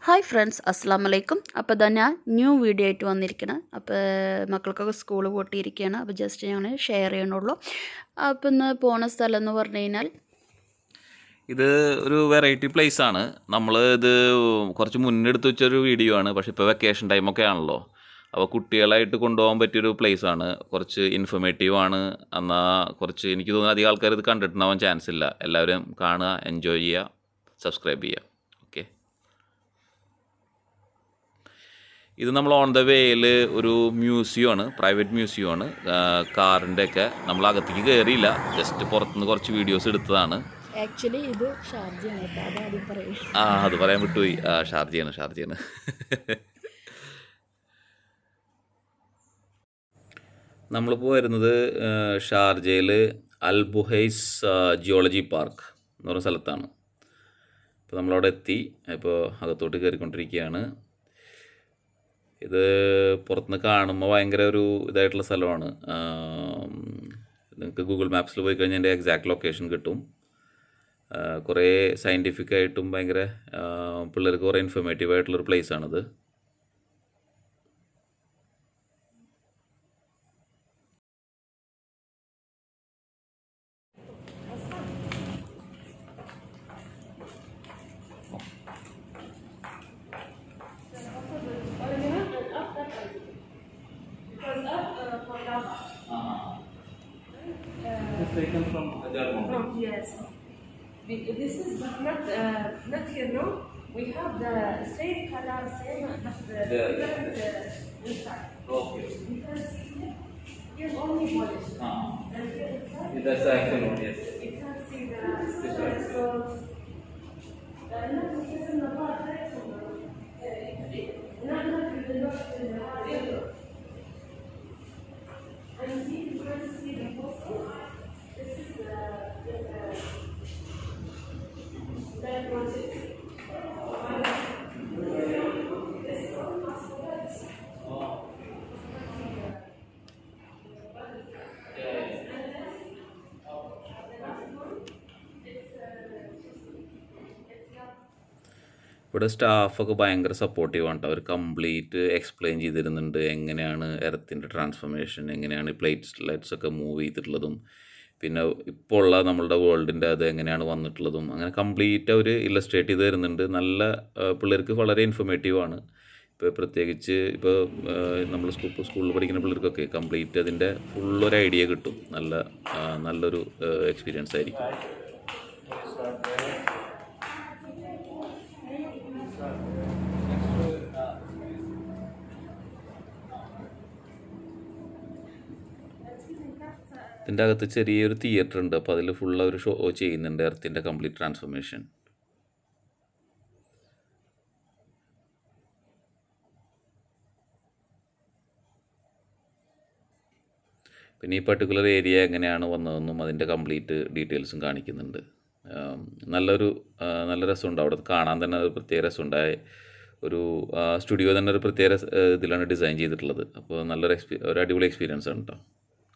Hi friends അസ്സാം വലൈക്കും അപ്പോൾ ഇതാ ഞാൻ ന്യൂ വീഡിയോ ആയിട്ട് വന്നിരിക്കണം അപ്പോൾ മക്കൾക്കൊക്കെ സ്കൂൾ പൂട്ടിയിരിക്കുകയാണ് അപ്പോൾ ജസ്റ്റ് ഞാൻ ഷെയർ ചെയ്യണുള്ളൂ അപ്പോൾ ഇന്ന് പോണ സ്ഥലം എന്ന് പറഞ്ഞു കഴിഞ്ഞാൽ ഇത് ഒരു വെറൈറ്റി പ്ലേസ് ആണ് നമ്മൾ ഇത് കുറച്ച് മുന്നെടുത്ത് വെച്ചൊരു വീഡിയോ ആണ് പക്ഷേ ഇപ്പോൾ വെക്കേഷൻ ടൈമൊക്കെ ആണല്ലോ അപ്പോൾ കുട്ടികളായിട്ട് കൊണ്ടുപോകാൻ പറ്റിയൊരു പ്ലേസ് ആണ് കുറച്ച് ഇൻഫർമേറ്റീവ് ആണ് എന്നാൽ കുറച്ച് എനിക്ക് തോന്നുന്നു അധികം ആൾക്കാർ ഇത് കണ്ടിട്ടുണ്ടാവാൻ ചാൻസ് ഇല്ല എല്ലാവരും കാണുക എൻജോയ് ചെയ്യുക സബ്സ്ക്രൈബ് ചെയ്യുക ഓക്കെ ഇത് നമ്മൾ ഓൺ ദ വേയിൽ ഒരു മ്യൂസിയം ആണ് പ്രൈവറ്റ് മ്യൂസിയം ആണ് കാറിൻ്റെ ഒക്കെ നമ്മൾ അകത്തേക്ക് കയറിയില്ല ജസ്റ്റ് പുറത്തുനിന്ന് കുറച്ച് വീഡിയോസ് എടുത്തതാണ് ആക്ച്വലി ഇത് ഷാർജയാണ് കേട്ടോ അതാദ്യം പറയും ആ അത് പറയാൻ വിട്ടുപോയി ആ ഷാർജയാണ് ഷാർജയാണ് നമ്മളിപ്പോൾ വരുന്നത് ഷാർജയിൽ അൽ ബുഹൈസ് ജിയോളജി പാർക്ക് എന്ന് പറയുന്ന സ്ഥലത്താണ് ഇപ്പോൾ നമ്മളവിടെ എത്തി ഇപ്പോൾ അകത്തോട്ട് കയറിക്കൊണ്ടിരിക്കുകയാണ് ഇത് പുറത്തുനിന്ന് കാണുമ്പോൾ ഭയങ്കര ഒരു ഇതായിട്ടുള്ള സ്ഥലമാണ് നിങ്ങൾക്ക് ഗൂഗിൾ മാപ്സിൽ പോയി കഴിഞ്ഞാൽ എൻ്റെ എക്സാക്ട് ലൊക്കേഷൻ കിട്ടും ആ, കുറേ സയൻറ്റിഫിക് ആയിട്ടും ഭയങ്കര ആ, പിള്ളേർക്ക് കുറേ ഇൻഫർമേറ്റീവ് ആയിട്ടുള്ളൊരു place ആണിത് Yes. Be- This is but not uh, not here, no. We have the same color, same, but the Yeah. different uh, inside. You can see here, here's only polish. And here inside, That's the actual one, yes. you can see the so. uh, not because in the part, right? So, uh, not not in the north, in the heart. And here you can see the fossil. This is the, the that project. ഇവിടെ സ്റ്റാഫൊക്കെ ഭയങ്കര സപ്പോർട്ടീവാണ് കേട്ടോ അവർ complete explain ചെയ്തിരുന്നുണ്ട് എങ്ങനെയാണ് എർത്തിൻ്റെ transformation എങ്ങനെയാണ് ഈ plates lights ഒക്കെ move ചെയ്തിട്ടുള്ളതും പിന്നെ ഇപ്പോൾ ഉള്ള നമ്മളുടെ വേൾഡിൻ്റെ അത് എങ്ങനെയാണ് വന്നിട്ടുള്ളതും അങ്ങനെ കംപ്ലീറ്റ് അവർ ഇല്ലസ്ട്രേറ്റ് ചെയ്ത് തരുന്നുണ്ട് നല്ല ആ, പിള്ളേർക്ക് വളരെ ഇൻഫർമേറ്റീവ് ആണ് ഇപ്പോൾ പ്രത്യേകിച്ച് ഇപ്പോൾ നമ്മൾ സ്കൂൾ സ്കൂളിൽ പഠിക്കുന്ന പിള്ളേർക്കൊക്കെ കംപ്ലീറ്റ് അതിൻ്റെ ഫുള്ളൊരു ഐഡിയ കിട്ടും നല്ല ആ, നല്ലൊരു എക്സ്പീരിയൻസ് ആയിരിക്കും ഇതിൻ്റെ അകത്ത് ചെറിയൊരു തിയേറ്റർ ഉണ്ട് അപ്പോൾ അതിൽ ഫുൾ അവർ ഷോ ചെയ്യുന്നുണ്ട് എർത്തിൻ്റെ കംപ്ലീറ്റ് ട്രാൻസ്ഫർമേഷൻ പിന്നെ ഈ പർട്ടിക്കുലർ ഏരിയ എങ്ങനെയാണ് വന്നതെന്നും അതിൻ്റെ കംപ്ലീറ്റ് ഡീറ്റെയിൽസും കാണിക്കുന്നുണ്ട് ആം, നല്ലൊരു ആ, നല്ല രസമുണ്ട് അവിടെ കാണാൻ തന്നെ ഒരു പ്രത്യേക രസമുണ്ടായ ഒരു സ്റ്റുഡിയോ തന്നെ ഒരു പ്രത്യേക രസ- ആ, ഇതിലാണ് ഡിസൈൻ ചെയ്തിട്ടുള്ളത് അപ്പോൾ നല്ലൊരു എക്സ്പീ ഒരു അടിപൊളി എക്സ്പീരിയൻസ് ആണ് കേട്ടോ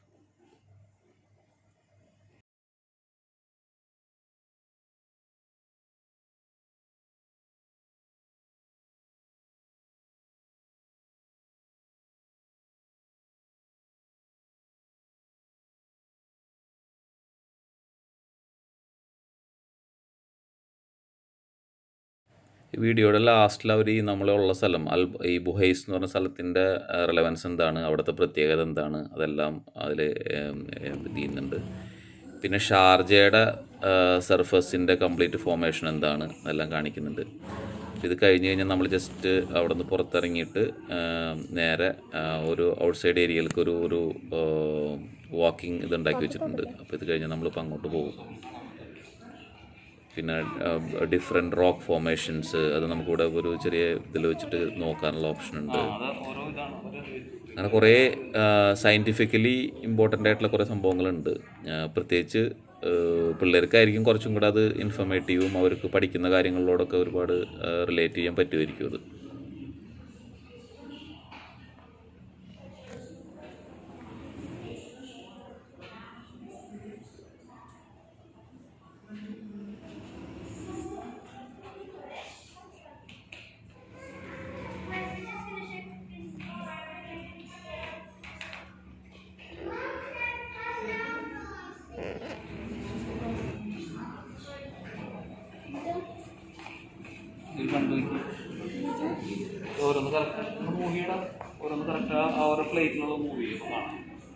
ഈ വീഡിയോയുടെ ലാസ്റ്റിൽ അവർ ഈ നമ്മളുള്ള സ്ഥലം അൽ ഈ ബുഹൈസ് എന്ന് പറഞ്ഞ സ്ഥലത്തിൻ്റെ റെലവൻസ് എന്താണ് അവിടുത്തെ പ്രത്യേകത എന്താണ് അതെല്ലാം അതിൽ ഇത് ചെയ്യുന്നുണ്ട് പിന്നെ ഷാർജയുടെ സർഫസിൻ്റെ കംപ്ലീറ്റ് ഫോർമേഷൻ എന്താണ് അതെല്ലാം കാണിക്കുന്നുണ്ട് ഇത് കഴിഞ്ഞ് കഴിഞ്ഞാൽ നമ്മൾ ജസ്റ്റ് അവിടെ നിന്ന് പുറത്തിറങ്ങിയിട്ട് ഏം, നേരെ ആ, ഒരു ഔട്ട്സൈഡ് ഏരിയയിലേക്ക് ഒരു ഒരു വാക്കിംഗ് ഇത് ഉണ്ടാക്കി വെച്ചിട്ടുണ്ട് അപ്പോൾ ഇത് കഴിഞ്ഞാൽ നമ്മളിപ്പോൾ അങ്ങോട്ട് പോകും പിന്നെ ഡിഫറെൻറ്റ് റോക്ക് ഫോർമേഷൻസ് അത് നമുക്കിവിടെ ഒരു ചെറിയ ഇതിൽ വെച്ചിട്ട് നോക്കാനുള്ള ഓപ്ഷൻ ഉണ്ട് അങ്ങനെ കുറേ സയൻറ്റിഫിക്കലി ഇമ്പോർട്ടൻ്റ് ആയിട്ടുള്ള കുറേ സംഭവങ്ങളുണ്ട് ആ, പ്രത്യേകിച്ച് ആ, പിള്ളേർക്കായിരിക്കും കുറച്ചും കൂടെ അത് ഇൻഫർമേറ്റീവും അവർക്ക് പഠിക്കുന്ന കാര്യങ്ങളിലോടൊക്കെ ഒരുപാട് റിലേറ്റ് ചെയ്യാൻ പറ്റുമായിരിക്കും അത് ഇതിൽ കണ്ടു ഓരോന്ന് കറക്റ്റ് മൂവിയുടെ ഓരോന്ന് കറക്റ്റ് ആ ഓരോ പ്ലേറ്റിലുള്ള മൂവി കാണാം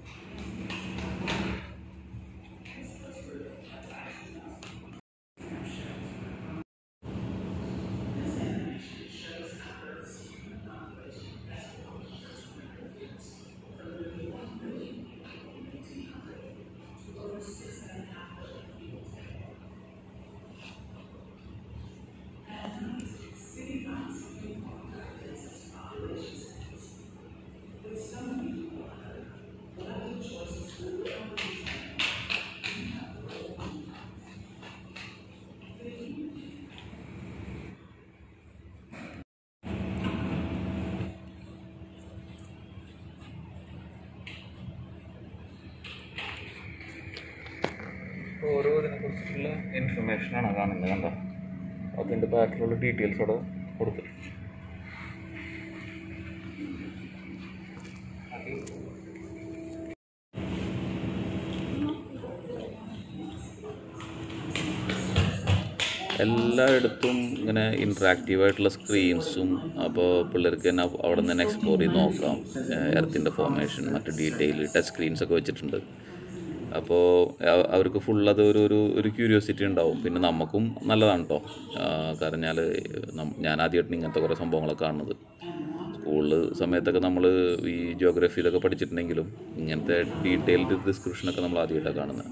ഓരോ ഇതിനെ കുറിച്ചിട്ടുള്ള ഇൻഫർമേഷനാണ് കാണുന്നത് കണ്ടോ അതിൻ്റെ ബാക്കിലുള്ള ഡീറ്റെയിൽസ് അവിടെ കൊടുത്തു എല്ലായിടത്തും ഇങ്ങനെ ഇൻട്രാക്റ്റീവ് ആയിട്ടുള്ള സ്ക്രീൻസും അപ്പോൾ പിള്ളേർക്ക് തന്നെ അവിടെ നിന്ന് തന്നെ എക്സ്പ്ലോർ ചെയ്ത് നോക്കാം എർത്തിൻ്റെ ഫോർമേഷൻ മറ്റ് ഡീറ്റെയിൽ ടച്ച് സ്ക്രീൻസ് ഒക്കെ വെച്ചിട്ടുണ്ട് അപ്പോൾ അവ- അവർക്ക് ഫുൾ അത് ഒരു ഒരു ഒരു ക്യൂരിയോസിറ്റി ഉണ്ടാവും പിന്നെ നമുക്കും നല്ലതാണ് കേട്ടോ കാരണം ഞാൻ ഞാൻ ആദ്യമായിട്ടാണ് ഇങ്ങനത്തെ കുറേ സംഭവങ്ങളൊക്കെ കാണുന്നത് സ്കൂളിൽ സമയത്തൊക്കെ നമ്മൾ ഈ ജിയോഗ്രഫി ഇതൊക്കെ പഠിച്ചിട്ടുണ്ടെങ്കിലും ഇങ്ങനത്തെ ഡീറ്റെയിൽഡ് ഡിസ്ക്രിപ്ഷനൊക്കെ നമ്മൾ ആദ്യമായിട്ടാണ് കാണുന്നത്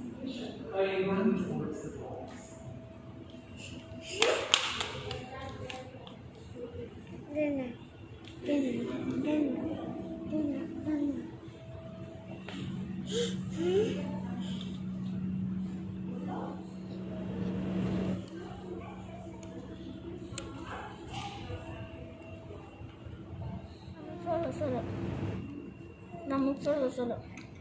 Solo, solo. Vamos solo, solo.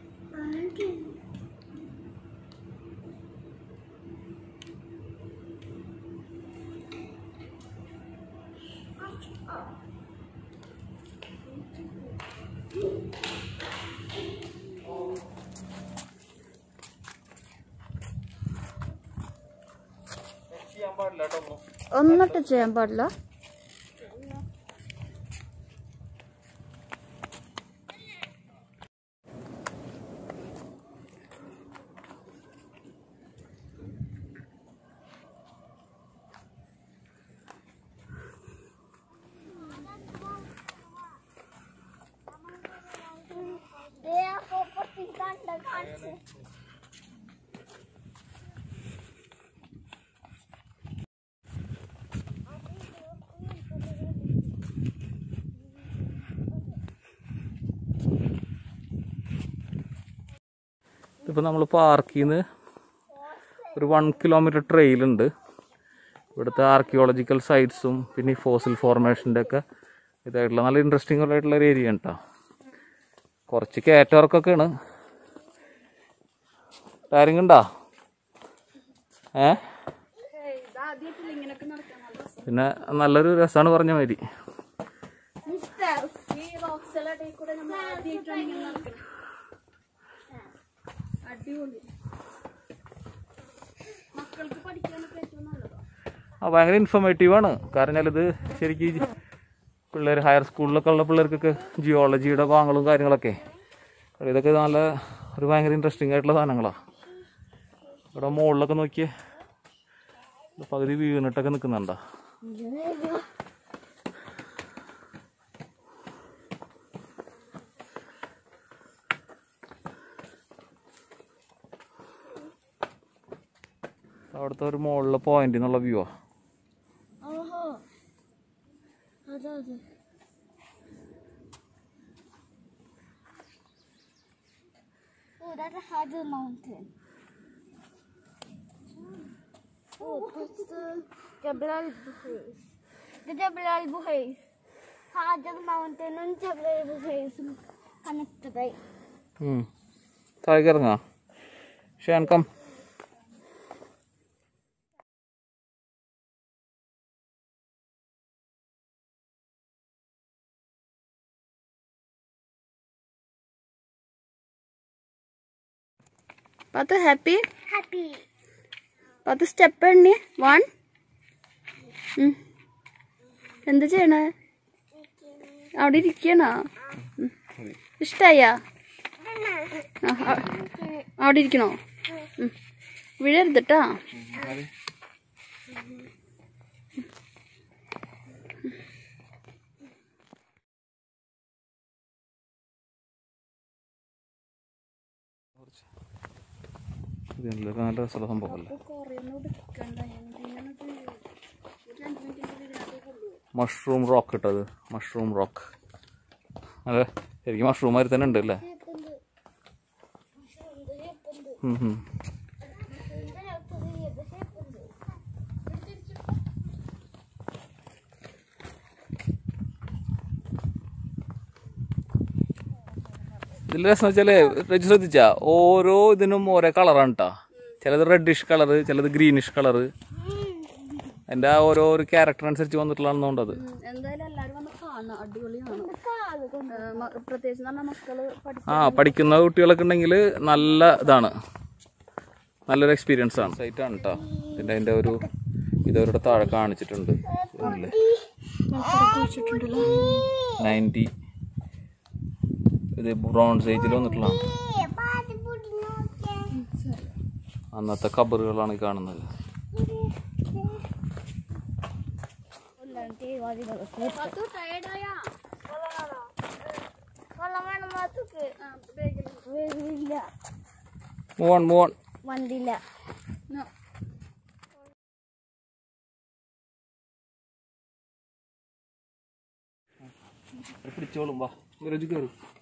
ചെയ്യാൻ പാടില്ല കേട്ടോ ഒന്നിട്ട് ചെയ്യാൻ പാടില്ല Det er for partikanter, kanskje. ഇപ്പോൾ നമ്മൾ പാർക്കിൽ നിന്ന് ഒരു വൺ കിലോമീറ്റർ ട്രെയിലുണ്ട് ഇവിടുത്തെ ആർക്കിയോളജിക്കൽ സൈറ്റ്സും പിന്നെ ഈ ഫോസിൽ ഫോർമേഷൻ്റെ ഒക്കെ ഇതായിട്ടുള്ള നല്ല ഇൻട്രസ്റ്റിംഗ് ആയിട്ടുള്ള ഒരു ഏരിയ കേട്ടോ കുറച്ച് കയറ്റവർക്കൊക്കെയാണ് ടാരിങ് ഉണ്ടോ ഏ പിന്നെ നല്ലൊരു രസമാണ് പറഞ്ഞ മാതിരി ഈ റോക്സിലടി കൂടെ നമ്മൾ ആദ്യമായിട്ടാണ് ഇങ്ങനെ നടക്കുന്നത് അടിപൊളി മക്കൾക്ക് പഠിക്കാനൊക്കെ ഏറ്റവും നല്ലതാണ് ആ ഭയങ്കര ഇൻഫോർമേറ്റീവ് ആണ് കാരണം ഇത് ശരിക്കും പിള്ളേർ ഹയർ സ്കൂളിലൊക്കെ ഉള്ള പിള്ളേർക്കൊക്കെ ജിയോളജിയുടെ ഭാഗങ്ങളും കാര്യങ്ങളൊക്കെ ഇതൊക്കെ നല്ല ഒരു ഭയങ്കര ഇൻട്രസ്റ്റിംഗ് ആയിട്ടുള്ള സാധനങ്ങളാണ് ഇവിടെ മുകളിലൊക്കെ നോക്കിയേ ഇത് പകുതി വീണിട്ടൊക്കെ നിൽക്കുന്നുണ്ടോ അവിടുത്തെ ഒരു മുകളിലെ പോയിന്റിൽ നിന്നുള്ള വ്യൂ ആ Oho. Hadi hadi. Oh, that's a harder mountain. Oh, that's the Jabal al Buhais. The Jabal al Buhais. Harder mountain and Jabal al Buhais connected, right? താഴേക്ക് ഇറങ്ങാ ഷാൻ കം പത്ത് ഹാപ്പി Happy. പത്ത് സ്റ്റെപ്പ് എണ്ണി one എന്താ ചെയ്യണേ അവിടെ ഇരിക്കണോ ഉം. ഇഷ്ടായാ ആ, ആ, അവിടെ ഇരിക്കണോ ഉം. വീഴരുതട്ടാ ഇതിനൊക്കെ നല്ല രസമുള്ള സംഭവമല്ലേ മഷ്റൂം റോക്ക് ഇട്ടത് മഷ്റൂം റോക്ക് അതെ ശരിക്കും മഷ്റൂം മാതിരി തന്നെ ഉണ്ട് അല്ലേ ഉം ഉം. ഇതിൽ രസം വെച്ചാല് രജി ശ്രദ്ധിച്ചാ ഓരോ ഇതിനും ഓരോ കളറാണ് കേട്ടോ ചിലത് റെഡിഷ് കളറ് ചിലത് ഗ്രീനിഷ് കളറ് അതിന്റെ ആ ഓരോ ഒരു ക്യാരക്ടർ അനുസരിച്ച് വന്നിട്ടുള്ളതാണെന്നുണ്ടത് എന്തായാലും എല്ലാരും വന്ന് കാണണം അടിപൊളിയാണ് ഏ, മ- പ്രത്യേകിച്ച് പറഞ്ഞാൽ മക്കള് പഠിക്കും ആ പഠിക്കുന്ന കുട്ടികളൊക്കെ ഉണ്ടെങ്കിൽ നല്ല ഇതാണ് നല്ലൊരു എക്സ്പീരിയൻസ് ആണ് സൈറ്റാണ് കേട്ടോ ഇതിന്റെ അതിന്റെ ഒരു ഇതവരുടെ താഴെ കാണിച്ചിട്ടുണ്ട് നയൻറ്റി ഇത് ബ്രോൺസ് ഏജിൽ വന്നിട്ടുള്ളതാണ് അന്നത്തെ കബറുകളാണ് ഈ കാണുന്നത് മൂവ് ഓൺ മൂവ് ഓൺ വണ്ടിയില്ല പിടിച്ചോളും വാ കയറും